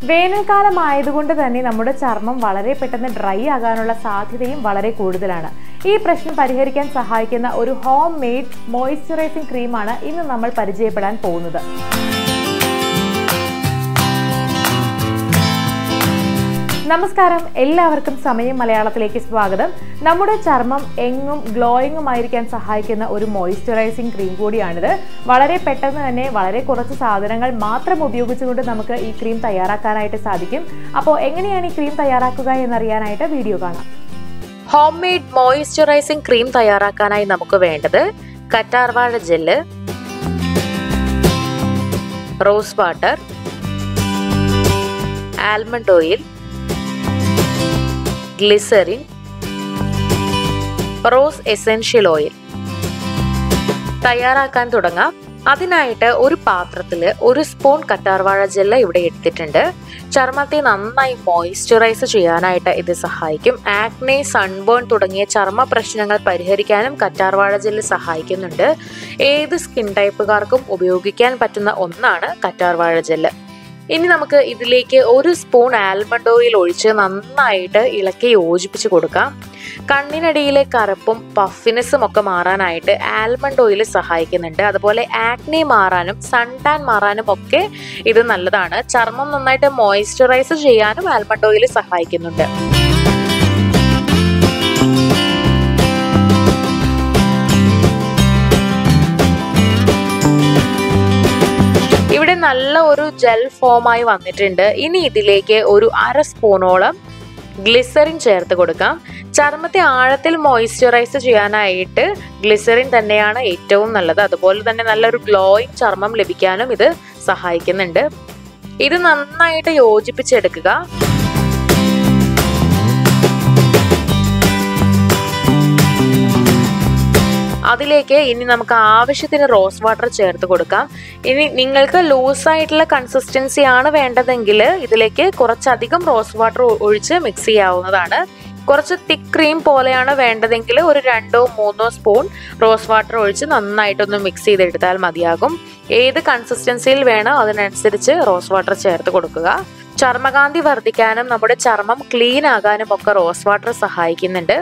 വേനൽക്കാലം ആയതുകൊണ്ട് തന്നെ നമ്മുടെ ചർമ്മം വളരെ പെട്ടെന്ന് ഡ്രൈ ആകാനുള്ള സാധ്യതയും വളരെ കൂടുതലാണ് ഈ പ്രശ്നം പരിഹരിക്കാൻ സഹായിക്കുന്ന ഒരു ഹോം മെയ്ഡ് മോയ്സ്ചറൈസിംഗ് ക്രീമാണ് ഇന്ന് നമ്മൾ പരിചയപ്പെടാൻ പോകുന്നത് നമസ്കാരം എല്ലാവർക്കും സമയം മലയാളത്തിലേക്ക് സ്വാഗതം നമ്മുടെ ചർമ്മം എങ്ങും ഗ്ലോയിങ്ങും ആയിരിക്കാൻ സഹായിക്കുന്ന ഒരു മോയ്സ്ചറൈസിംഗ് ക്രീം കൂടിയാണിത് വളരെ പെട്ടെന്ന് തന്നെ വളരെ കുറച്ച് സാധനങ്ങൾ മാത്രം ഉപയോഗിച്ചുകൊണ്ട് നമുക്ക് ഈ ക്രീം തയ്യാറാക്കാനായിട്ട് സാധിക്കും അപ്പോൾ എങ്ങനെയാണ് ഈ ക്രീം തയ്യാറാക്കുക എന്നറിയാനായിട്ട് വീഡിയോ കാണാം ഹോം മെയ്ഡ് മോയിസ്ചറൈസിംഗ് ക്രീം തയ്യാറാക്കാനായി നമുക്ക് വേണ്ടത് കറ്റാർവാഴ gel rose water almond oil glycerin rose essential oil തയ്യാറാക്കാൻ തുടങ്ങാം അതിനായിട്ട് ഒരു പാത്രത്തിൽ ഒരു സ്പൂൺ കറ്റാർവാഴ ജെല്ല് ഇവിടെ എടുത്തിട്ടുണ്ട് ചർമ്മത്തെ നന്നായി മോയിസ്ചറൈസ് ചെയ്യാനായിട്ട് ഇത് സഹായിക്കും ആക്നെ സൺബേൺ തുടങ്ങിയ ചർമ്മ പ്രശ്നങ്ങൾ പരിഹരിക്കാനും കറ്റാർവാഴ ജെല്ല് സഹായിക്കുന്നുണ്ട് ഏത് സ്കിൻ ടൈപ്പുകാർക്കും ഉപയോഗിക്കാൻ പറ്റുന്ന ഒന്നാണ് കറ്റാർവാഴ ജെല്ല് ഇനി നമുക്ക് ഇതിലേക്ക് ഒരു സ്പൂൺ ആൽമണ്ട് ഓയിൽ ഒഴിച്ച് നന്നായിട്ട് ഇളക്കി യോജിപ്പിച്ച് കൊടുക്കാം കണ്ണിനടിയിലെ കറുപ്പും പഫിനെസ്സും ഒക്കെ മാറാനായിട്ട് ആൽമണ്ട് ഓയിൽ സഹായിക്കുന്നുണ്ട് അതുപോലെ ആക്നെ മാറാനും സൺ ടാൻ മാറാനും ഒക്കെ ഇത് നല്ലതാണ് ചർമ്മം നന്നായിട്ട് മോയിസ്ചറൈസ് ചെയ്യാനും ആൽമണ്ട് ഓയിൽ സഹായിക്കുന്നുണ്ട് ഇവിടെ നല്ല ഒരു ജെൽ ഫോമായി വന്നിട്ടുണ്ട് ഇനി ഇതിലേക്ക് ഒരു അര സ്പൂണോളം ഗ്ലിസറിൻ ചേർത്ത് കൊടുക്കാം ചർമ്മത്തെ ആഴത്തിൽ മോയിസ്ചറൈസ് ചെയ്യാനായിട്ട് ഗ്ലിസറിൻ തന്നെയാണ് ഏറ്റവും നല്ലത് അതുപോലെ തന്നെ നല്ലൊരു ഗ്ലോയിങ് ചർമ്മം ലഭിക്കാനും ഇത് സഹായിക്കുന്നുണ്ട് ഇത് നന്നായിട്ട് യോജിപ്പിച്ചെടുക്കുക അതിലേക്ക് ഇനി നമുക്ക് ആവശ്യത്തിന് റോസ് വാട്ടർ ചേർത്ത് കൊടുക്കാം ഇനി നിങ്ങൾക്ക് ലൂസായിട്ടുള്ള കൺസിസ്റ്റൻസി ആണ് വേണ്ടതെങ്കിൽ ഇതിലേക്ക് കുറച്ചധികം റോസ് വാട്ടർ ഒഴിച്ച് മിക്സ് ചെയ്യാവുന്നതാണ് കുറച്ച് തിക്ക് ക്രീം പോലെയാണ് വേണ്ടതെങ്കിൽ ഒരു രണ്ടോ മൂന്നോ സ്പൂൺ റോസ് വാട്ടർ ഒഴിച്ച് നന്നായിട്ടൊന്ന് മിക്സ് ചെയ്തെടുത്താൽ മതിയാകും ഏത് കൺസിസ്റ്റൻസിയിൽ വേണോ അതിനനുസരിച്ച് റോസ് വാട്ടർ ചേർത്ത് കൊടുക്കുക ചർമ്മകാന്തി വർദ്ധിക്കാനും നമ്മുടെ ചർമ്മം ക്ലീൻ ആകാനും ഒക്കെ റോസ് വാട്ടർ സഹായിക്കുന്നുണ്ട്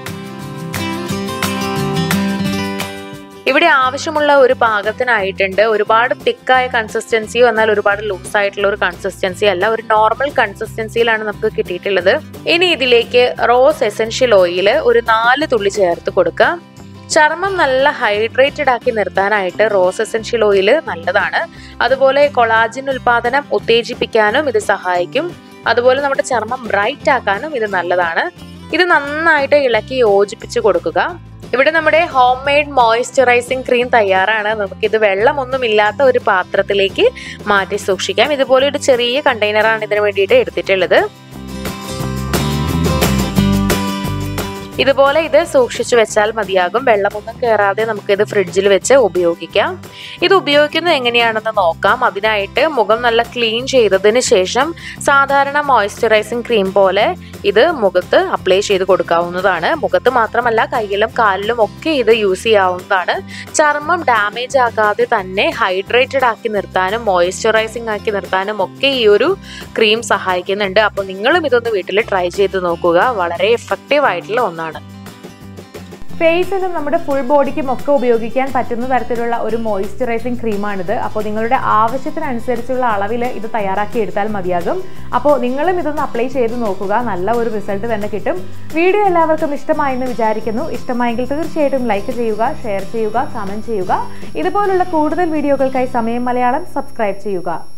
ഇവിടെ ആവശ്യമുള്ള ഒരു പാകത്തിനായിട്ടുണ്ട് ഒരുപാട് തിക്കായ കൺസിസ്റ്റൻസിയോ എന്നാൽ ഒരുപാട് ലൂസ് ആയിട്ടുള്ള ഒരു കൺസിസ്റ്റൻസി അല്ല ഒരു നോർമൽ കൺസിസ്റ്റൻസിയിലാണ് നമുക്ക് കിട്ടിയിട്ടുള്ളത് ഇനി ഇതിലേക്ക് റോസ് എസെൻഷ്യൽ ഓയിൽ ഒരു നാല് തുള്ളി ചേർത്ത് കൊടുക്കാം ചർമ്മം നല്ല ഹൈഡ്രേറ്റഡ് ആക്കി നിർത്താനായിട്ട് റോസ് എസെൻഷ്യൽ ഓയിൽ നല്ലതാണ് അതുപോലെ കൊളാജിൻ ഉൽപാദനം ഉത്തേജിപ്പിക്കാനും ഇത് സഹായിക്കും അതുപോലെ നമ്മുടെ ചർമ്മം ബ്രൈറ്റ് ആക്കാനും ഇത് നല്ലതാണ് ഇത് നന്നായിട്ട് ഇളക്കി യോജിപ്പിച്ച് കൊടുക്കുക ഇവിടെ നമ്മുടെ ഹോം മെയ്ഡ് മോയിസ്ചറൈസിംഗ് ക്രീം തയ്യാറാണ് നമുക്കിത് വെള്ളമൊന്നും ഇല്ലാത്ത ഒരു പാത്രത്തിലേക്ക് മാറ്റി സൂക്ഷിക്കാം ഇതുപോലെ ഒരു ചെറിയ കണ്ടെയ്നറാണ് ഇതിന് വേണ്ടിയിട്ട് എടുത്തിട്ടുള്ളത് ഇതുപോലെ ഇത് സൂക്ഷിച്ചു വെച്ചാൽ മതിയാകും വെള്ളമൊന്നും കയറാതെ നമുക്കിത് ഫ്രിഡ്ജിൽ വെച്ച് ഉപയോഗിക്കാം ഇത് ഉപയോഗിക്കുന്നത് എങ്ങനെയാണെന്ന് നോക്കാം അതിനായിട്ട് മുഖം നല്ല ക്ലീൻ ചെയ്തതിന് ശേഷം സാധാരണ മോയ്സ്ചറൈസിങ് ക്രീം പോലെ ഇത് മുഖത്ത് അപ്ലൈ ചെയ്ത് കൊടുക്കാവുന്നതാണ് മുഖത്ത് മാത്രമല്ല കയ്യിലും കാലിലും ഒക്കെ ഇത് യൂസ് ചെയ്യാവുന്നതാണ് ചർമ്മം ഡാമേജ് ആകാതെ തന്നെ ഹൈഡ്രേറ്റഡ് ആക്കി നിർത്താനും മോയ്സ്ചറൈസിങ് ആക്കി നിർത്താനും ഒക്കെ ഈ ഒരു ക്രീം സഹായിക്കുന്നുണ്ട് അപ്പോൾ നിങ്ങളും ഇതൊന്ന് വീട്ടിൽ ട്രൈ ചെയ്ത് നോക്കുക വളരെ എഫക്റ്റീവ് ആയിട്ടുള്ള ഒന്നാണ് ഫേസിനും നമ്മുടെ ഫുൾ ബോഡിക്കും ഒക്കെ ഉപയോഗിക്കാൻ പറ്റുന്ന തരത്തിലുള്ള ഒരു മോയ്സ്ചറൈസിങ് ക്രീമാണിത് അപ്പോൾ നിങ്ങളുടെ ആവശ്യത്തിനനുസരിച്ചുള്ള അളവിൽ ഇത് തയ്യാറാക്കി എടുത്താൽ മതിയാകും അപ്പോൾ നിങ്ങളും ഇതൊന്ന് അപ്ലൈ ചെയ്ത് നോക്കുക നല്ല ഒരു റിസൾട്ട് തന്നെ കിട്ടും വീഡിയോ എല്ലാവർക്കും ഇഷ്ടമായെന്ന് വിചാരിക്കുന്നു ഇഷ്ടമായെങ്കിൽ തീർച്ചയായിട്ടും ലൈക്ക് ചെയ്യുക ഷെയർ ചെയ്യുക കമൻറ്റ് ചെയ്യുക ഇതുപോലുള്ള കൂടുതൽ വീഡിയോകൾക്കായി സമയം മലയാളം സബ്സ്ക്രൈബ് ചെയ്യുക